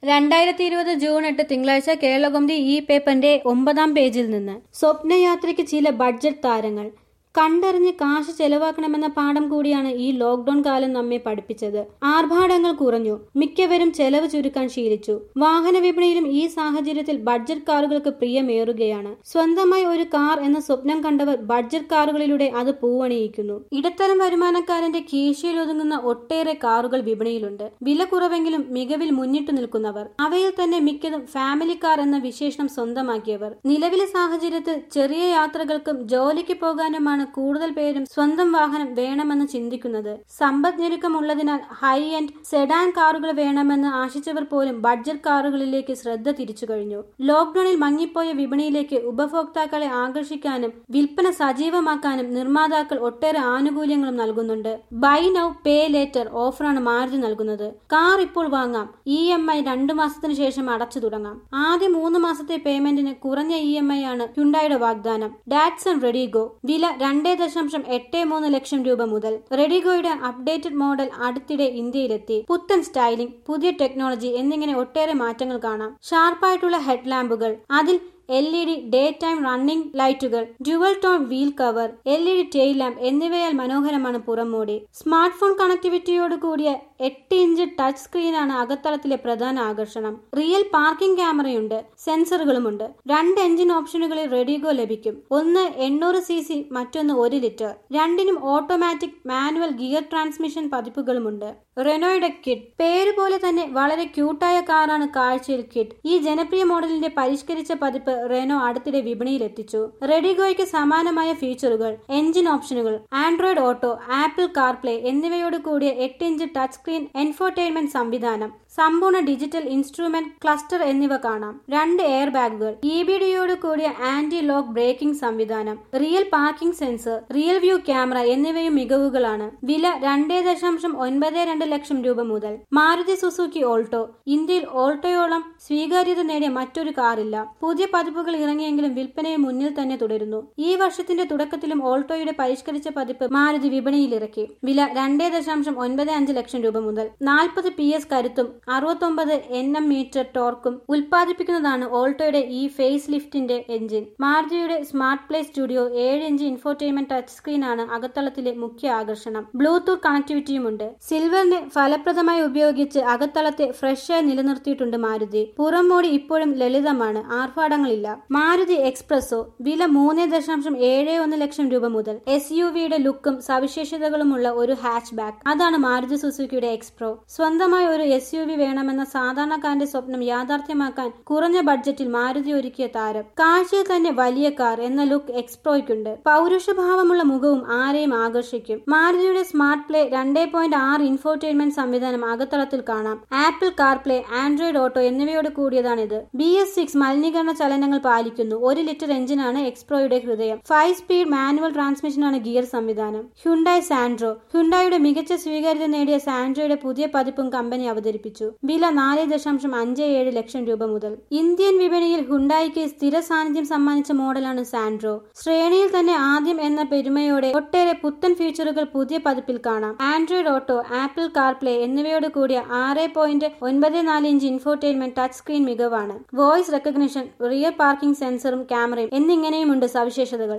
രണ്ടായിരത്തി ഇരുപത് ജൂൺ എട്ട് തിങ്കളാഴ്ച കേരളകൗമുദി ഈ പേപ്പറിന്റെ ഒമ്പതാം പേജിൽ നിന്ന് സ്വപ്നയാത്രയ്ക്ക് ചില ബഡ്ജറ്റ് താരങ്ങൾ കണ്ടറിഞ്ഞ് കാശ് ചെലവാക്കണമെന്ന പാഠം കൂടിയാണ് ഈ ലോക്ഡൌൺ കാലം നമ്മെ പഠിപ്പിച്ചത് ആർഭാടങ്ങൾ കുറഞ്ഞു മിക്കവരും ചെലവ് ചുരുക്കാൻ ശീലിച്ചു വാഹന വിപണിയിലും ഈ സാഹചര്യത്തിൽ ബഡ്ജറ്റ് കാറുകൾക്ക് പ്രിയമേറുകയാണ് സ്വന്തമായി ഒരു കാർ എന്ന സ്വപ്നം കണ്ടവർ ബഡ്ജറ്റ് കാറുകളിലൂടെ അത് പൂവണിയിക്കുന്നു ഇടത്തരം വരുമാനക്കാരന്റെ കീശയിൽ ഒതുങ്ങുന്ന ഒട്ടേറെ കാറുകൾ വിപണിയിലുണ്ട് വില കുറവെങ്കിലും മികവിൽ മുന്നിട്ടു നിൽക്കുന്നവർ അവയിൽ തന്നെ മിക്കതും ഫാമിലി കാർ എന്ന വിശേഷണം സ്വന്തമാക്കിയവർ നിലവിലെ സാഹചര്യത്തിൽ ചെറിയ യാത്രകൾക്കും ജോലിക്ക് പോകാനുമാണ് കൂടുതൽ പേരും സ്വന്തം വാഹനം വേണമെന്ന് ചിന്തിക്കുന്നത് സമ്പദ് ഞെരുക്കമുള്ളതിനാൽ ഹൈ എൻഡ് സെഡാൻ കാറുകൾ വേണമെന്ന് ആശിച്ചവർ പോലും ബഡ്ജറ്റ് കാറുകളിലേക്ക് ശ്രദ്ധ തിരിച്ചു കഴിഞ്ഞു ലോക്ഡൌണിൽ മങ്ങിപ്പോയ വിപണിയിലേക്ക് ഉപഭോക്താക്കളെ ആകർഷിക്കാനും വിൽപ്പന സജീവമാക്കാനും നിർമ്മാതാക്കൾ ഒട്ടേറെ ആനുകൂല്യങ്ങളും നൽകുന്നുണ്ട് ബൈ നൗ പേ ലേറ്റർ ഓഫറാണ് മാരുതി നൽകുന്നത് കാർ ഇപ്പോൾ വാങ്ങാം ഇ എം ഐ രണ്ടു മാസത്തിനു ശേഷം അടച്ചു തുടങ്ങാം ആദ്യ മൂന്ന് മാസത്തെ പേയ്മെന്റിന് കുറഞ്ഞ ഇ എം ഐ ആണ് ഹ്യുണ്ടായുടെ വാഗ്ദാനം ഡാറ്റ്സൺ റെഡിഗോ വില രണ്ടേ ദശാംശം എട്ട് മൂന്ന് ലക്ഷം രൂപ മുതൽ റെഡിഗോയുടെ അപ്ഡേറ്റഡ് മോഡൽ അടുത്തിടെ ഇന്ത്യയിലെത്തി പുത്തൻ സ്റ്റൈലിംഗ് പുതിയ ടെക്നോളജി എന്നിങ്ങനെ ഒട്ടേറെ മാറ്റങ്ങൾ കാണാം ഷാർപ്പായിട്ടുള്ള ഹെഡ് ലാമ്പുകൾ അതിൽ L E D day time running ലൈറ്റുകൾ dual tone wheel cover L E D tail lamp എന്നിവയാൽ മനോഹരമാണ് പുറംമൂടി സ്മാർട്ട് ഫോൺ കണക്ടിവിറ്റിയോട് കൂടിയ എട്ട് ഇഞ്ച് ടച്ച് സ്ക്രീനാണ് അകത്തളത്തിലെ പ്രധാന ആകർഷണം റിയൽ പാർക്കിംഗ് ക്യാമറയുണ്ട് സെൻസറുകളുമുണ്ട് രണ്ട് എഞ്ചിൻ ഓപ്ഷനുകളിൽ റെഡിഗോ ലഭിക്കും ഒന്ന് എണ്ണൂറ് സി സി മറ്റൊന്ന് ഒരു ലിറ്റർ രണ്ടിനും ഓട്ടോമാറ്റിക് മാനുവൽ ഗിയർ ട്രാൻസ്മിഷൻ പതിപ്പുകളുമുണ്ട് റെനോയുടെ കിഡ് പേര് പോലെ തന്നെ വളരെ ക്യൂട്ടായ കാറാണ് കാഴ്ചയിൽ കിഡ് ഈ ജനപ്രിയ മോഡലിന്റെ പരിഷ്കരിച്ച പതിപ്പ് റെനോ അടുത്തിടെ വിപണിയിലെത്തിച്ചു റെഡിഗോയ്ക്ക് സമാനമായ ഫീച്ചറുകൾ എഞ്ചിൻ ഓപ്ഷനുകൾ ആൻഡ്രോയിഡ് ഓട്ടോ ആപ്പിൾ കാർപ്ലേ എന്നിവയോട് കൂടിയ എട്ട് ഇഞ്ച് ടച്ച് സ്ക്രീൻ എൻഫോർടൈൻമെന്റ് സംവിധാനം സമ്പൂർണ്ണ ഡിജിറ്റൽ ഇൻസ്ട്രുമെന്റ് ക്ലസ്റ്റർ എന്നിവ കാണാം രണ്ട് എയർ ബാഗുകൾ ഇ ബി ഡിയോട് കൂടിയ ആന്റി ലോക്ക് ബ്രേക്കിംഗ് സംവിധാനം real parking sensor real view camera എന്നിവയും മികവുകളാണ് വില രണ്ടേ ദശാംശം ഒൻപത് രണ്ട് ലക്ഷം രൂപ മുതൽ മാരുതി സുസുക്കി ഓൾട്ടോ ഇന്ത്യയിൽ ഓൾട്ടോയോളം സ്വീകാര്യത നേടിയ മറ്റൊരു കാറില്ല പുതിയ പതിപ്പുകൾ ഇറങ്ങിയെങ്കിലും വിൽപ്പനയെ മുന്നിൽ തന്നെ തുടരുന്നു ഈ വർഷത്തിന്റെ തുടക്കത്തിലും ഓൾട്ടോയുടെ പരിഷ്കരിച്ച പതിപ്പ് മാരുതി വിപണിയിലിറക്കി വില രണ്ടേ ദശാംശം ഒൻപത് അഞ്ച് ലക്ഷം രൂപ മുതൽ നാൽപ്പത് പി എസ് കരുത്തും അറുപത്തൊമ്പത് എൻ എം മീറ്റർ ടോർക്കും ഉൽപ്പാദിപ്പിക്കുന്നതാണ് ഓൾട്ടോയുടെ ഈ ഫേസ് ലിഫ്റ്റിന്റെ എഞ്ചിൻ മാരുതിയുടെ സ്മാർട്ട് പ്ലേ സ്റ്റുഡിയോ ഏഴ് ഇഞ്ച് ഇൻഫോർടൈൻമെന്റ് ടച്ച് സ്ക്രീനാണ് അകത്തളത്തിലെ മുഖ്യ ആകർഷണം ബ്ലൂടൂത്ത് കണക്ടിവിറ്റിയുമുണ്ട് സിൽവറിനെ ഫലപ്രദമായി ഉപയോഗിച്ച് അകത്തളത്തെ ഫ്രഷായി നിലനിർത്തിയിട്ടുണ്ട് മാരുതി പുറംമോടി ഇപ്പോഴും ലളിതമാണ് ആർഭാടങ്ങളില്ല മാരുതി എക്സ്പ്രസോ വില മൂന്ന് ദശാംശം ഏഴ് ഒന്ന് ലക്ഷം രൂപ മുതൽ എസ് യു വിയുടെ ലുക്കും സവിശേഷതകളുമുള്ള ഒരു ഹാച്ച് ബാക്ക് അതാണ് മാരുതി സുസുക്കിയുടെ എക്സ്പ്രോ സ്വന്തമായി ഒരു എസ് യു വി വേണമെന്ന സാധാരണക്കാരന്റെ സ്വപ്നം യാഥാർത്ഥ്യമാക്കാൻ കുറഞ്ഞ ബഡ്ജറ്റിൽ മാരുതി ഒരുക്കിയ താരം കാഴ്ചയിൽ തന്നെ വലിയ കാർ എന്ന ലുക്ക് എക്സ്പ്രോയ്ക്കുണ്ട് പൗരുഷഭാവമുള്ള മുഖവും ആരെയും ആകർഷിക്കും മാരുതിയുടെ സ്മാർട്ട് പ്ലേ രണ്ടേ പോയിന്റ് ആറ് ഇൻഫോർടൈൻമെന്റ് സംവിധാനം അകത്തളത്തിൽ കാണാം ആപ്പിൾ കാർപ്ലേ ആൻഡ്രോയിഡ് ഓട്ടോ എന്നിവയോട് കൂടിയതാണിത് ബി എസ് സിക്സ് മലിനീകരണ ചലനങ്ങൾ പാലിക്കുന്നു ഒരു ലിറ്റർ എഞ്ചിനാണ് എക്സ്പ്രോയുടെ ഹൃദയം ഫൈവ് സ്പീഡ് മാനുവൽ ട്രാൻസ്മിഷനാണ് ഗിയർ സംവിധാനം ഹ്യുണ്ടായി സാൻഡ്രോ ഹ്യുണ്ടായുടെ മികച്ച സ്വീകാര്യത നേടിയ സാൻഡ്രോയുടെ പുതിയ പതിപ്പും കമ്പനി അവതരിപ്പിച്ചു വില നാല് ദശാംശം അഞ്ച് ഏഴ് ലക്ഷം രൂപ മുതൽ ഇന്ത്യൻ വിപണിയിൽ ഹുണ്ടായിക്ക് സ്ഥിര സാന്നിധ്യം സമ്മാനിച്ച മോഡലാണ് സാൻഡ്രോ ശ്രേണിയിൽ തന്നെ ആദ്യം എന്ന പെരുമയോടെ ഒട്ടേറെ പുത്തൻ ഫീച്ചറുകൾ പുതിയ പതിപ്പിൽ കാണാം ആൻഡ്രോയിഡ് ഓട്ടോ ആപ്പിൾ കാർപ്ലേ എന്നിവയോട് കൂടിയ ആറ് പോയിന്റ് ഒൻപത് നാല് ഇഞ്ച് ഇൻഫോർടൈൻമെന്റ് ടച്ച് സ്ക്രീൻ മികവാണ് വോയിസ് റെക്കഗ്നിഷൻ റിയർ പാർക്കിംഗ് സെൻസറും ക്യാമറയും എന്നിങ്ങനെയുമുണ്ട് സവിശേഷതകൾ